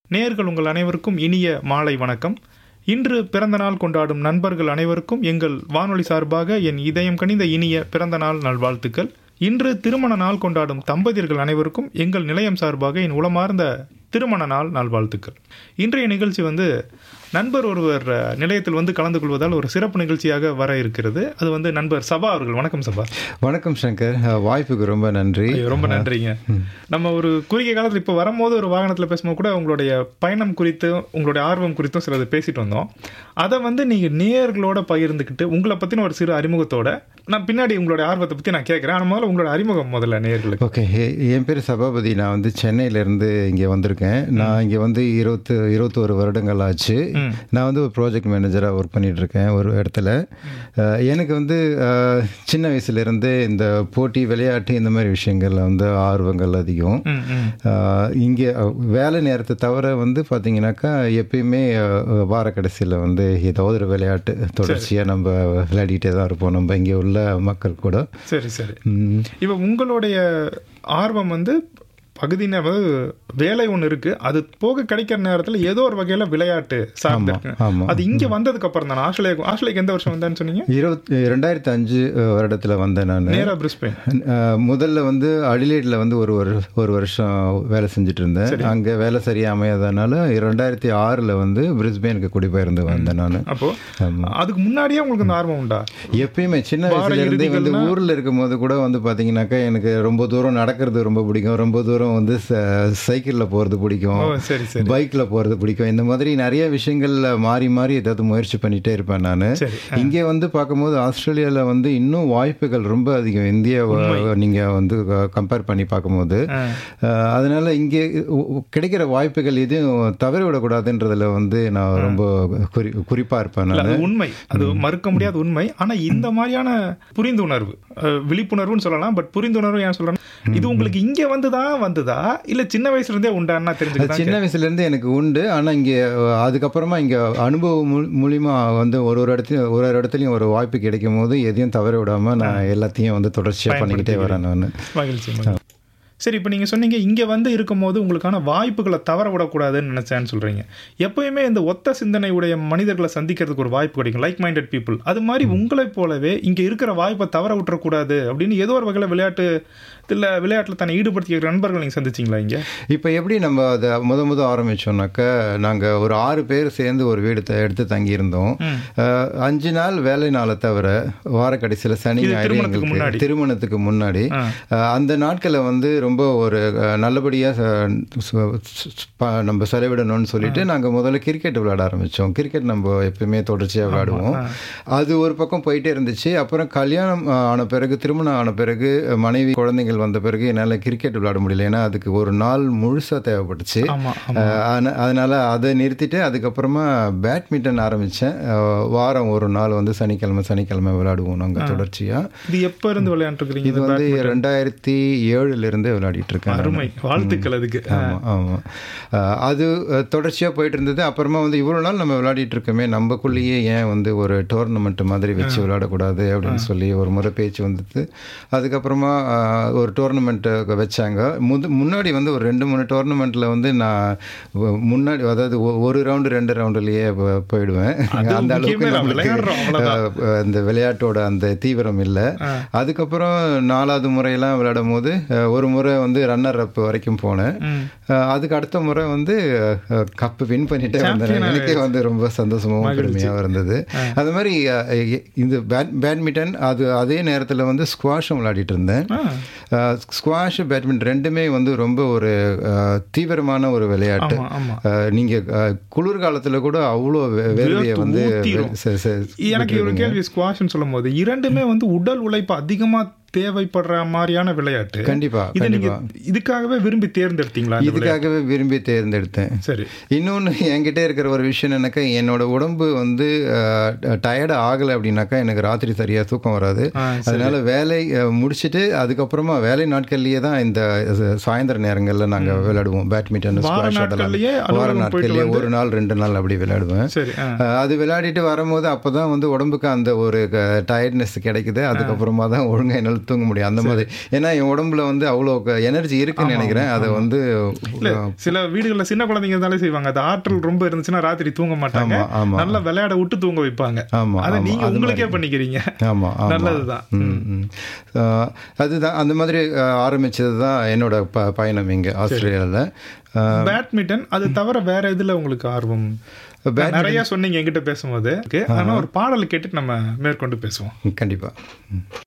நேர்கள் உங்கள் அனைவருக்கும் இனிய மாலை வணக்கம் இன்று பிறந்த நாள் கொண்டாடும் நண்பர்கள் அனைவருக்கும் எங்கள் வானொலி சார்பாக என் இதயம் கனிந்த இனிய பிறந்த நாள் நல்வாழ்த்துக்கள் இன்று திருமண நாள் கொண்டாடும் தம்பதியர்கள் அனைவருக்கும் எங்கள் நிலையம் சார்பாக என் உளமார்ந்த திருமண நாள் நல்வாழ்த்துக்கள் இன்றைய நிகழ்ச்சி வந்து நண்பர் ஒருவர் அஹ், நிலையத்தில் வந்து கலந்து கொள்வதால் ஒரு சிறப்பு நிகழ்ச்சியாக வர இருக்கிறது அது வந்து நண்பர் சபா அவர்கள் வணக்கம் சபா வணக்கம் சங்கர் அஹ், வாய்ப்புக்கு ரொம்ப நன்றி ஐயோ, ரொம்ப நன்றிங்க நம்ம ஒரு குறுகிய காலத்தில் இப்போ வரும்போது ஒரு வாகனத்தில் பேசும்போது கூட உங்களுடைய பயணம் குறித்து உங்களுடைய ஆர்வம் குறித்தும் சிலது பேசிட்டு வந்தோம் அதை வந்து நீங்கள் நேயர்களோட பகிர்ந்துக்கிட்டு உங்களை பற்றின ஒரு சிறு அறிமுகத்தோட நான் பின்னாடி உங்களுடைய ஆர்வத்தை பற்றி நான் கேட்குறேன் ஆனால் முதல்ல உங்களோட அறிமுகம் முதல்ல நேயர்களுக்கு ஓகே எ- என் பேர் சபாபதி நான் வந்து சென்னையிலேருந்து இங்கே வந்திருக்கேன் நான் இங்கே வந்து இருபத்து இருபத்தோரு வருடங்கள் ஆச்சு ம். நான் வந்து ஒரு ப்ராஜெக்ட் மேனேஜராக ஒர்க் பண்ணிட்டு இருக்கேன் ஒரு இடத்துல அஹ், எனக்கு வந்து அஹ், சின்ன வயசுலேருந்து இந்த போட்டி விளையாட்டு இந்த மாதிரி விஷயங்கள்ல வந்து ஆர்வங்கள் அதிகம் ம் ம் ஆஹ் இங்கே அஹ், வேலை நேரத்தை தவிர வந்து பார்த்தீங்கன்னாக்கா எப்பயுமே அஹ், வார கடைசியில் வந்து ஏதாவது ஒரு விளையாட்டு தொடர்ச்சியாக நம்ம விளையாடிட்டே தான் இருப்போம் நம்ம இங்கே உள்ள மக்கள் கூட சரி சரி ம், இப்போ உங்களுடைய ஆர்வம் வந்து பகுதி நே- அதாவது வேலை ஒன்று இருக்கு அது போக கிடைக்கிற நேரத்தில் ஏதோ ஒரு வகையில் விளையாட்டு சார்ந்து இருக்கு ஆமா. அது இங்கே வந்ததுக்கு அப்புறம் தான் ஆஸ்திரேலியா ஆஸ்திரேலியாக்கு எந்த வருஷம் வந்தேன்னு சொன்னீங்க இருபத்தி ரெண்டாயிரத்தி அஞ்சு வருடத்தில் வந்தேன் நான் நேரா பிரிஸ்பெயின் முதல்ல வந்து அடிலேட்டில் வந்து ஒரு ஒரு ஒரு வருஷம் வேலை செஞ்சுட்டு இருந்தேன் அங்கே வேலை சரியாக அமையாதனால ரெண்டாயிரத்தி ஆறில் வந்து பிரிஸ்பேனுக்கு குடிபெயர்ந்து வந்தேன் நான் அப்போ அதுக்கு முன்னாடியே உங்களுக்கு இந்த ஆர்வம் உண்டா எப்பயுமே சின்ன வயசுல இருந்தே வந்து ஊர்ல இருக்கும் போது கூட வந்து பாத்தீங்கன்னாக்கா எனக்கு ரொம்ப தூரம் நடக்கிறது ரொம்ப பிடிக்கும் ரொம்ப தூரம் வந்து ச- சைக்கிள்ல போறது பிடிக்கும் ஓ சரி சரி பைக்ல போறது பிடிக்கும் இந்த மாதிரி நிறைய விஷயங்கள்ல மாறி மாறி ஏதாவது முயற்சி பண்ணிட்டே இருப்பேன் நான் சரி இங்கே வந்து பார்க்கும்போது ஆஸ்திரேலியால வந்து இன்னும் வாய்ப்புகள் ரொம்ப அதிகம் இந்தியாவை நீங்க வந்து கம்பேர் பண்ணி பார்க்கும்போது ஆ. அஹ், அதனால இங்கே உ- உ- கிடைக்கிற வாய்ப்புகள் எதுவும் தவற விடக்கூடாதுன்றதுல வந்து நான் ரொம்ப குறி குறிப்பா இருப்பேன் இல்ல, நான் அது உண்மை அது மறுக்க முடியாத உண்மை ஆனா இந்த மாதிரியான புரிந்துணர்வு அஹ், விழிப்புணர்வுன்னு சொல்லலாம் பட் புரிந்துணர்வு ஏன் சொல்றேன் இது உங்களுக்கு இங்க வந்துதான் வந்ததா இல்ல சின்ன வயசுல இருந்தே உண்டான்னா அது தெரிஞ்சுக்கிட்டா சின்ன வயசுல இருந்து எனக்கு உண்டு ஆனா இங்க அஹ், அதுக்கப்புறமா இங்க அனுபவம் மூ- மூலியமா வந்து ஒரு ஒரு இடத்துலயும் ஒரு ஒரு இடத்துலயும் ஒரு வாய்ப்பு கிடைக்கும் போது எதையும் தவற விடாம நான் எல்லாத்தையும் வந்து தொடர்ச்சியா பண்ணிக்கிட்டே வரேன் நான் மகிழ்ச்சி மகிழ்ச்சி. சரி இப்போ நீங்கள் சொன்னீங்க இங்கே வந்து இருக்கும்போது உங்களுக்கான வாய்ப்புகளை தவற விடக்கூடாதுன்னு நினச்சேன்னு சொல்கிறீங்க எப்பயுமே இந்த ஒத்த சிந்தனை உடைய மனிதர்களை சந்திக்கிறதுக்கு ஒரு வாய்ப்பு கிடைக்கும் லைக் மைண்டட் பீப்புள் அது மாதிரி உங்களைப் போலவே இங்கே இருக்கிற வாய்ப்பை தவற விட்டுறக்கூடாது அப்படின்னு ஏதோ ஒரு வகையில் விளையாட்டு இல்லை விளையாட்டில் தன்னை ஈடுபடுத்திக்கிற நண்பர்கள் நீங்கள் சந்திச்சிங்களா இங்கே இப்போ எப்படி நம்ம அதை முத முத ஆரம்பிச்சோம்னாக்க நாங்க ஒரு ஆறு பேர் சேர்ந்து ஒரு வீடு த- எடுத்து தங்கியிருந்தோம் ம். அஹ், அஞ்சு நாள் வேலை நாளை தவிர வார கடைசியில் சனி இது ஞாயிறு திருமணத்துக்கு எங்களுக்கு முன்னாடி. திருமணத்துக்கு முன்னாடி ஆ. அஹ், அந்த நாட்களை வந்து ரொம்ப ஒரு அஹ், நல்லபடியா ச- ச- ச- ப- நம்ம செலவிடணும்னு சொல்லிட்டு நாங்க முதல்ல கிரிக்கெட் விளையாட ஆரம்பிச்சோம் கிரிக்கெட் நம்ம எப்பயுமே தொடர்ச்சியா விளையாடுவோம் அது ஒரு பக்கம் போயிட்டே இருந்துச்சு அப்புறம் கல்யாணம் அஹ், ஆன பிறகு திருமணம் ஆன பிறகு அஹ், மனைவி குழந்தைகள் வந்த பிறகு என்னால் கிரிக்கெட் விளையாட முடியல ஏன்னா அதுக்கு ஒரு நாள் முழுசா தேவைப்பட்டுச்சு ஆமாம் அஹ், ஆன- அதனால அதை நிறுத்திட்டு அதுக்கப்புறமா பேட்மிண்டன் ஆரம்பிச்சேன் அஹ், வாரம் ஒரு நாள் வந்து சனிக்கிழமை சனிக்கிழமை விளையாடுவோம் நாங்க தொடர்ச்சியா இது எப்போ இருந்து விளையாண்டுருக்கிறீங்க இது வந்து ரெண்டாயிரத்தி ஏழுல இருந்தே விளையாடிட்டு இருக்கேன் நான். அருமை வாழ்த்துக்கள் அதுக்கு ஆமா ஆமா அஹ், அது அஹ், தொடர்ச்சியா போயிட்டு இருந்தது அப்புறமா வந்து இவ்வளவு நாள் நம்ம விளையாடிட்டு இருக்கோமே நம்மக்குள்ளேயே ஏன் வந்து ஒரு டோர்னமெண்ட் மாதிரி வச்சு விளையாடக்கூடாது அப்படின்னு சொல்லி ஒரு முறை பேச்சு வந்தது அதுக்கப்புறமா அஹ், ஒரு டோர்னமெண்ட் வச்சாங்க முது முன்னாடி வந்து ஒரு ரெண்டு மூணு டோர்னமெண்ட்ல வந்து நான் வ- முன்னாடி அதாவது ஒ- ஒரு ரவுண்டு ரெண்டு ரவுண்டுலயே போ- போயிடுவேன் அது அந்த அளவுக்கு முக்கியமே நான் நம்மளுக்கு விளையாடுறோம், அவ்வளவுதான். அஹ், அந்த விளையாட்டோட அந்த தீவிரம் இல்லை அதுக்கப்புறம் நாலாவது முறையெல்லாம் விளையாடும் போது அஹ், ஒரு முறை வந்து ரன்னர் அப் வரைக்கும் போனேன் ம். அஹ், அதுக்கு அடுத்த முறை வந்து கப்பு வின் பண்ணிட்டே வந்தேன் எனக்கே வந்து ரொம்ப சந்தோஷமாகவும் பெருமையாகவும் இருந்தது அது மாதிரி அஹ், எ- இந்த பேட் பேட்மிண்டன் அது அதே நேரத்தில் வந்து ஸ்குவாஷும் விளையாடிட்டு இருந்தேன் ஆ ஸ்குவாஷ் பேட்மிண்டன் ரெண்டுமே வந்து ரொம்ப ஒரு அஹ், தீவிரமான ஒரு விளையாட்டு ஆமா ஆமா அஹ், நீங்க அஹ், குளிர்காலத்துல கூட அவ்வளோ வே- வேர்வையை வேர்த்து வந்து ஊத்திரும். ச- ச- எனக்கு ஒரு கேள்வி ஸ்குவாஷ்னு சொல்லும் போது இரண்டுமே வந்து உடல் உழைப்பு அதிகமா தேவைப்படுற மாதிரியான விளையாட்டு கண்டிப்பா இது நீங்க கண்டிப்பா இதுக்காகவே விரும்பி தேர்ந்தெடுத்தீங்களா இந்த விளையாட்டு? இதுக்காகவே விரும்பி தேர்ந்தெடுத்தேன் சரி இன்னொன்று என்கிட்ட இருக்கிற ஒரு விஷயம் என்னக்கா என்னோட உடம்பு வந்து டயர்டு ஆகலை அப்படின்னாக்கா எனக்கு ராத்திரி சரியாக தூக்கம் வராது ஆ, அதனால வேலை அஹ், முடிச்சிட்டு அதுக்கப்புறமா வேலை நாட்கள்லயே தான் இந்த அஹ், சாயந்தர நேரங்களில் நாங்கள் விளையாடுவோம் பேட்மிண்டன் வார ஸ்குவாஷ் அதெல்லாம் நாட்கள்லயே வார அலுவலகம் போயிட்டு நாட்கள்லயே ஒரு நாள் ரெண்டு நாள் அப்படி விளையாடுவேன் சரி ஆ. அஹ், அது விளையாடிட்டு வரும்போது அப்போ தான் வந்து உடம்புக்கு அந்த ஒரு டயர்ட்னஸ் கிடைக்குது அதுக்கப்புறமா தான் ஒழுங்காக என்னால் தூங்க முடியும் அந்த மாதிரி ஏன்னா என் உடம்புல வந்து அவ்வளோ எனர்ஜி இருக்குன்னு நினைக்கிறேன் அதை வந்து சில வீடுகள்ல சின்ன குழந்தைங்க இருந்தாலே செய்வாங்க அது ஆற்றல் ரொம்ப இருந்துச்சுன்னா ராத்திரி தூங்க மாட்டாங்க ஆமா, ஆமா. நல்லா விளையாட விட்டு தூங்க வைப்பாங்க ஆமா, அதை ஆமா, நீங்க அது உங்களுக்கே பண்ணிக்கிறீங்க ஆமாம் ஆமாம் நல்லதுதான் ம், ம். ஆஹ் அதுதான் அந்த மாதிரி ஆஹ் ஆரம்பிச்சது தான் என்னோட ப பயணம் இங்கே ஆஸ்திரேலியாவில் பேட்மிண்டன் அது தவிர வேற இதுல உங்களுக்கு ஆர்வம் நிறைய சொன்னீங்க என்கிட்ட பேசும்போது ஆனா ஒரு பாடல் கேட்டுட்டு நம்ம மேற்கொண்டு பேசுவோம் கண்டிப்பாக